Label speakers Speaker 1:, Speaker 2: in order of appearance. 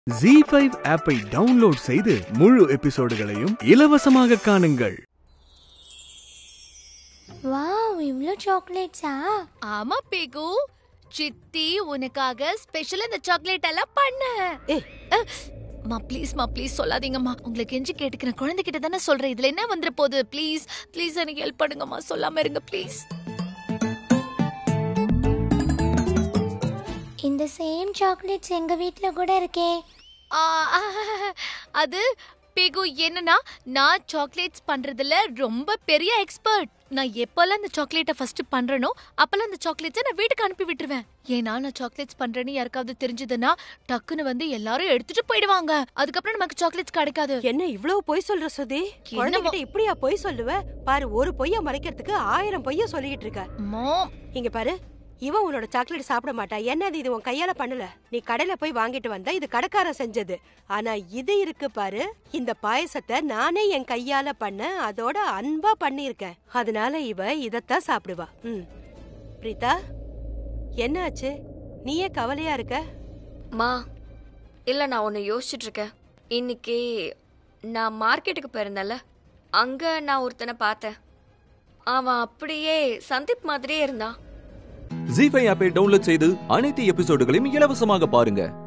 Speaker 1: G five ஆப்பை download செய்து முழு எபிசோடுகளையும் இலவசமாக காணுங்கள்
Speaker 2: வாவ் இவ்ளோ சாக்லேட்ஸா
Speaker 3: ஆமா பிகு சித்தி உனக்காக ஸ்பெஷல் இந்த சாக்லேட் எல்லாம் பண்ண மா ப்ளீஸ் மா ப்ளீஸ் சொல்லாதீங்கம்மா உங்களுக்கு கெஞ்சி கேட்டுக்கிறேன் குழந்தைகிட்ட தானே சொல்றேன் இதுல என்ன வந்துற போகுது ப்ளீஸ் ப்ளீஸ் எனக்கு ஹெல்ப் பண்ணுங்கம்மா சொல்லாம இருங்க ப்ளீஸ்
Speaker 2: இந்த சேம் சாக்லேட்ஸ் எங்க வீட்ல கூட இருக்கே
Speaker 3: அது பிகு என்னன்னா நான் சாக்லேட்ஸ் பண்றதுல ரொம்ப பெரிய எக்ஸ்பர்ட் நான் எப்பெல்லாம் இந்த சாக்லேட்டை ஃபர்ஸ்ட் பண்றேனோ அப்பெல்லாம் இந்த சாக்லேட்ஸை நான் வீட்டுக்கு அனுப்பி விட்டுருவேன் ஏன்னா நான் சாக்லேட்ஸ் பண்றேன்னு யாருக்காவது தெரிஞ்சதுன்னா டக்குன்னு வந்து எல்லாரும் எடுத்துட்டு போயிடுவாங்க அதுக்கப்புறம் நமக்கு சாக்லேட்ஸ் கிடைக்காது
Speaker 4: என்ன இவ்வளவு பொய் சொல்ற சுதி குழந்தைகிட்ட இப்படியா பொய் சொல்லுவ பாரு ஒரு பொய்ய மறைக்கிறதுக்கு ஆயிரம் பொய்ய சொல்லிட்டு இருக்க
Speaker 3: மாம்
Speaker 4: இங்க பாரு இவன் உன்னோட சாக்லேட் சாப்பிட மாட்டா என்னது இது உன் கையால பண்ணல நீ கடையில போய் வாங்கிட்டு வந்த இது கடைக்காரன் செஞ்சது ஆனா இது இருக்கு பாரு இந்த பாயசத்தை நானே என் கையால பண்ண அதோட அன்பா பண்ணியிருக்கேன் அதனால இவ இதத்தான் சாப்பிடுவா ம் பிரீதா என்ன ஆச்சு நீயே கவலையா இருக்க
Speaker 5: மா இல்லை நான் ஒன்று யோசிச்சுட்டு இருக்கேன் இன்னைக்கு நான் மார்க்கெட்டுக்கு போயிருந்தேன்ல அங்கே நான் ஒருத்தனை பார்த்தேன் அவன் அப்படியே சந்தீப் மாதிரியே இருந்தான்
Speaker 6: ஜி ஃபைவ் ஆப்பை டவுன்லோட் செய்து அனைத்து எபிசோடுகளையும் இலவசமாக பாருங்க